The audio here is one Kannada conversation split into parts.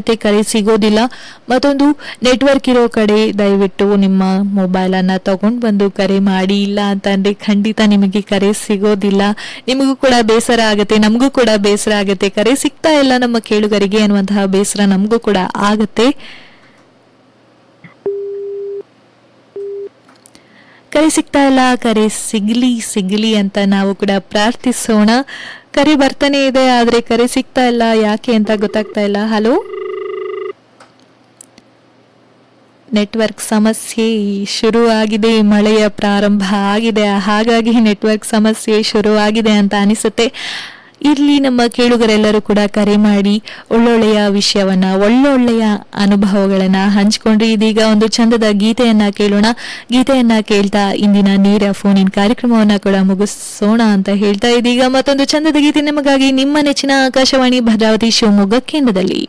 ಮತ್ತೆ ಕರೆ ಸಿಗೋದಿಲ್ಲ ಮತ್ತೊಂದು ನೆಟ್ವರ್ಕ್ ಇರೋ ಕಡೆ ದಯವಿಟ್ಟು ನಿಮ್ಮ ಮೊಬೈಲನ್ನು ತಗೊಂಡು ಬಂದು ಕರೆ ಮಾಡಿ ಇಲ್ಲ ಅಂತಂದ್ರೆ ಖಂಡಿತ ನಿಮಗೆ ಕರೆ ಸಿಗೋದಿಲ್ಲ ನಿಮಗೂ ಕೂಡ ಬೇಸರ ಆಗುತ್ತೆ ನಮಗೂ ಕೂಡ ಬೇಸರ ಆಗುತ್ತೆ ಕರೆ ಸಿಗ್ತಾ ಇಲ್ಲ ನಮ್ಮ ಕೇಳುಗರಿಗೆ ಅನ್ನುವಂತಹ ಬೇಸರ ನಮಗೂ ಕೂಡ ಆಗುತ್ತೆ ಕರೆ ಸಿಗ್ತಾ ಇಲ್ಲ ಕರೆ ಸಿಗ್ಲಿ ಸಿಗ್ಲಿ ಅಂತ ನಾವು ಕೂಡ ಪ್ರಾರ್ಥಿಸೋಣ ಕರೆ ಬರ್ತಾನೆ ಇದೆ ಆದ್ರೆ ಕರೆ ಸಿಗ್ತಾ ಇಲ್ಲ ಯಾಕೆ ಅಂತ ಗೊತ್ತಾಗ್ತಾ ಇಲ್ಲ ಹಲೋ ನೆಟ್ವರ್ಕ್ ಸಮಸ್ಯೆ ಶುರು ಆಗಿದೆ ಮಳೆಯ ಪ್ರಾರಂಭ ಆಗಿದೆ ಹಾಗಾಗಿ ನೆಟ್ವರ್ಕ್ ಸಮಸ್ಯೆ ಶುರು ಆಗಿದೆ ಅಂತ ಅನಿಸುತ್ತೆ ಇರ್ಲಿ ನಮ್ಮ ಕೇಳುಗರೆಲ್ಲರೂ ಕೂಡ ಕರೆ ಮಾಡಿ ಒಳ್ಳೊಳ್ಳೆಯ ವಿಷಯವನ್ನ ಒಳ್ಳೊಳ್ಳೆಯ ಅನುಭವಗಳನ್ನ ಹಂಚಿಕೊಂಡ್ರಿ ಇದೀಗ ಒಂದು ಚಂದದ ಗೀತೆಯನ್ನ ಕೇಳೋಣ ಗೀತೆಯನ್ನ ಕೇಳ್ತಾ ಇಂದಿನ ನೇರ ಫೋನ್ ಇನ್ ಕಾರ್ಯಕ್ರಮವನ್ನ ಕೂಡ ಮುಗಿಸೋಣ ಅಂತ ಹೇಳ್ತಾ ಇದೀಗ ಮತ್ತೊಂದು ಚಂದದ ಗೀತೆ ನಿಮಗಾಗಿ ನಿಮ್ಮ ನೆಚ್ಚಿನ ಆಕಾಶವಾಣಿ ಭದ್ರಾವತಿ ಶಿವಮೊಗ್ಗ ಕೇಂದ್ರದಲ್ಲಿ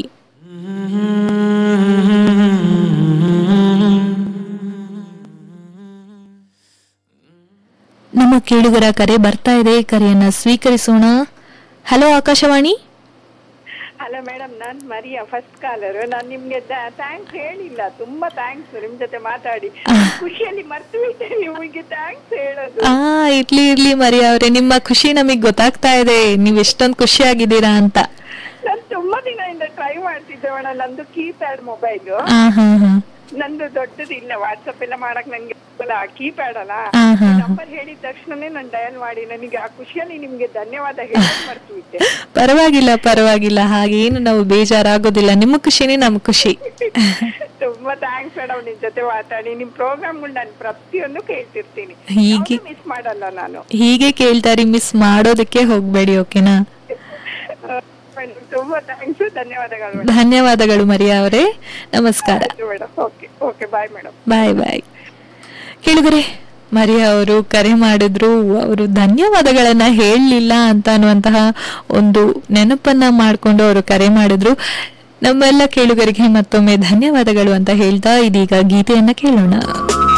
ನಮ್ಮ ಕೇಳುಗರ ಕರೆ ಬರ್ತಾ ಇದೆ ಕರೆಯನ್ನ ಸ್ವೀಕರಿಸೋಣ ಹಲೋ ಆಕಾಶವಾಣಿ ಹಲೋ ಮೇಡಮ್ ನಾನ್ ಮರಿಯಾ ಫಸ್ಟ್ ಕಾಲರ್ ನಾನ್ ನಿಮ್ಗೆ ಥ್ಯಾಂಕ್ಸ್ ಹೇಳಿಲ್ಲ ತುಂಬಾ ಥ್ಯಾಂಕ್ಸ್ ನಿಮ್ ಜೊತೆ ಮಾತಾಡಿ ಖುಷಿಯಲ್ಲಿ ಮರ್ತು ಬಿಟ್ಟೆ ನಿಮಗೆ ಥ್ಯಾಂಕ್ಸ್ ಹೇಳೋದು ಆ ಇರ್ಲಿ ಇರ್ಲಿ ಮರಿ ಅವ್ರೆ ನಿಮ್ಮ ಖುಷಿ ನಮಗ್ ಗೊತ್ತಾಗ್ತಾ ಇದೆ ನೀವ್ ಎಷ್ಟೊಂದ್ ಖುಷಿಯಾಗಿದ್ದೀರಾ ಅಂತ ನಾನ್ ತುಂಬಾ ದಿನದಿಂದ ಟ್ರೈ ಮಾಡ್ತಿದ್ದೆ ಮೇಡಮ್ ನಂದು ಕೀಪ್ಯಾಡ್ ಮೊಬೈಲ್ ಆ ಹಾ ಹಾ ನಂದು ದೊಡ್ಡದಿಲ್ಲ ವಾಟ್ಸಪ್ ಎಲ್ಲ ಮಾಡಕ್ ನಂಗೆ ಕೀಪ್ಯಾಡ್ ಅಲ್ಲ ಆ ಹಾ ನಂಬರ್ ಹೇಳಿದ ತಕ್ಷಣನೇ ನಾನು ಡಯಲ್ ಮಾಡಿ ನನಗೆ ಆ ಖುಷಿಯಲ್ಲಿ ನಿಮ್ಗೆ ಧನ್ಯವಾದ ಹೇಳಿ ಮರ್ತು ಬಿಟ್ಟೆ ಪರವಾಗಿಲ್ಲ ಪರವಾಗಿಲ್ಲ ಹಾಗೇನು ನಾವು ಬೇಜಾರಾಗೋದಿಲ್ಲ ನಿಮ್ಮ ಖುಷಿನೇ ನಮ್ ಖುಷಿ ತುಂಬಾ ಥ್ಯಾಂಕ್ಸ್ ಮೇಡಮ್ ನಿಮ್ ಜೊತೆ ಮಾತಾಡಿ ನಿಮ್ ಪ್ರೋಗ್ರಾಮ್ಗಳು ನಾನು ಪ್ರತಿಯೊಂದು ಕೇಳ್ತಿರ್ತೀನಿ ಹೀಗೆ ಮಿಸ್ ಮಾಡಲ್ಲ ನಾನು ಹೀಗೆ ಕೇಳ್ತಾರಿ ಮಿಸ್ ಮಾಡೋದಕ್ಕೆ ಹೋಗ್ಬೇಡಿ ಓಕೆನಾ ಮೇಡಮ್, ತುಂಬಾ ಥ್ಯಾಂಕ್ಸ್ ಧನ್ಯವಾದಗಳು ಮೇಡಮ್ ಧನ್ಯವಾದಗಳು ಮರಿಯಾ ಅವರೇ ನಮಸ್ಕಾರ madam okay okay bye madam bye bye ಕೇಳಿದರೆ ಮರಿಯಾ ಅವರು ಕರೆ ಮಾಡಿದ್ರು ಅವರು ಧನ್ಯವಾದಗಳನ್ನ ಹೇಳಲಿಲ್ಲ ಅಂತ ಅನ್ನುವಂತಹ ಒಂದು ನೆನಪನ್ನ ಮಾಡಿಕೊಂಡು ಅವರು ಕರೆ ಮಾಡಿದ್ರು ನಮ್ಮೆಲ್ಲ ಕೇಳುಗರಿಗೆ ಮತ್ತೊಮ್ಮೆ ಧನ್ಯವಾದಗಳು ಅಂತ ಹೇಳ್ತಾ ಇದೀಗ ಗೀತೆಯನ್ನ ಕೇಳೋಣ